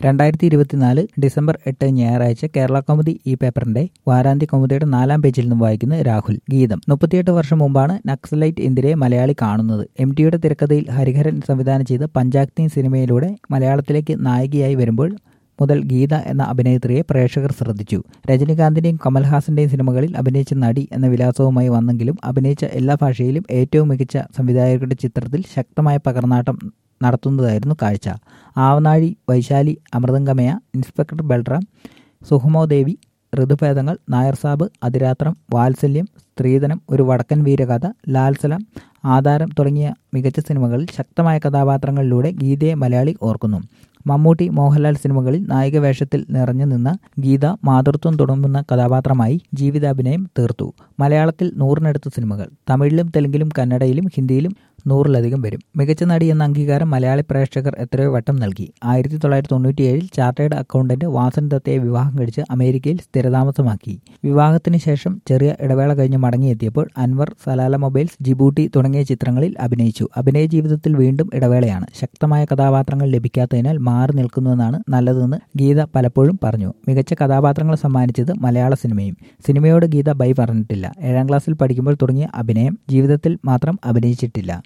രണ്ടായിരത്തി ഇരുപത്തിനാല് ഡിസംബർ എട്ട് ഞായറാഴ്ച കേരള കൗമുദി ഈ പേപ്പറിന്റെ വാരാന്ത്യ കൗമുദിയുടെ നാലാം പേജിൽ നിന്നും വായിക്കുന്ന രാഹുൽ ഗീതം മുപ്പത്തിയെട്ട് വർഷം മുമ്പാണ് നക്സലൈറ്റ് ഇന്ദിരയെ മലയാളി കാണുന്നത് എം ടിയുടെ തിരക്കഥയിൽ ഹരിഹരൻ സംവിധാനം ചെയ്ത പഞ്ചാഗ്നി സിനിമയിലൂടെ മലയാളത്തിലേക്ക് നായികയായി വരുമ്പോൾ മുതൽ ഗീത എന്ന അഭിനേത്രിയെ പ്രേക്ഷകർ ശ്രദ്ധിച്ചു രജനികാന്തിന്റെയും കമൽഹാസന്റെയും സിനിമകളിൽ അഭിനയിച്ച നടി എന്ന വിലാസവുമായി വന്നെങ്കിലും അഭിനയിച്ച എല്ലാ ഭാഷയിലും ഏറ്റവും മികച്ച സംവിധായകരുടെ ചിത്രത്തിൽ ശക്തമായ പകർന്നാട്ടം നടത്തുന്നതായിരുന്നു കാഴ്ച ആവനാഴി വൈശാലി അമൃതംഗമയ ഇൻസ്പെക്ടർ ബൽറാം സുഹമോദേവി ഋതുഭേദങ്ങൾ നായർ സാബ് അതിരാത്രം വാത്സല്യം സ്ത്രീധനം ഒരു വടക്കൻ വീരകഥ ലാൽസലം ആധാരം തുടങ്ങിയ മികച്ച സിനിമകളിൽ ശക്തമായ കഥാപാത്രങ്ങളിലൂടെ ഗീതയെ മലയാളി ഓർക്കുന്നു മമ്മൂട്ടി മോഹൻലാൽ സിനിമകളിൽ നായിക വേഷത്തിൽ നിറഞ്ഞു നിന്ന ഗീത മാതൃത്വം തുടങ്ങുന്ന കഥാപാത്രമായി ജീവിതാഭിനയം തീർത്തു മലയാളത്തിൽ നൂറിനടുത്ത് സിനിമകൾ തമിഴിലും തെലുങ്കിലും കന്നഡയിലും ഹിന്ദിയിലും നൂറിലധികം വരും മികച്ച നടി എന്ന അംഗീകാരം മലയാളി പ്രേക്ഷകർ എത്രയോ വട്ടം നൽകി ആയിരത്തി തൊള്ളായിരത്തി തൊണ്ണൂറ്റിയേഴിൽ ചാർട്ടേഡ് അക്കൗണ്ടന്റ് വാസൻ ദത്തയെ വിവാഹം കഴിച്ച് അമേരിക്കയിൽ സ്ഥിരതാമസമാക്കി വിവാഹത്തിന് ശേഷം ചെറിയ ഇടവേള കഴിഞ്ഞ് മടങ്ങിയെത്തിയപ്പോൾ അൻവർ സലാല മൊബൈൽസ് ജിബൂട്ടി തുടങ്ങിയ ചിത്രങ്ങളിൽ അഭിനയിച്ചു അഭിനയ ജീവിതത്തിൽ വീണ്ടും ഇടവേളയാണ് ശക്തമായ കഥാപാത്രങ്ങൾ ലഭിക്കാത്തതിനാൽ മാറി നിൽക്കുന്നുവെന്നാണ് നല്ലതെന്ന് ഗീത പലപ്പോഴും പറഞ്ഞു മികച്ച കഥാപാത്രങ്ങൾ സമ്മാനിച്ചത് മലയാള സിനിമയും സിനിമയോട് ഗീത ബൈ പറഞ്ഞിട്ടില്ല ഏഴാം ക്ലാസ്സിൽ പഠിക്കുമ്പോൾ തുടങ്ങിയ അഭിനയം ജീവിതത്തിൽ മാത്രം അഭിനയിച്ചിട്ടില്ല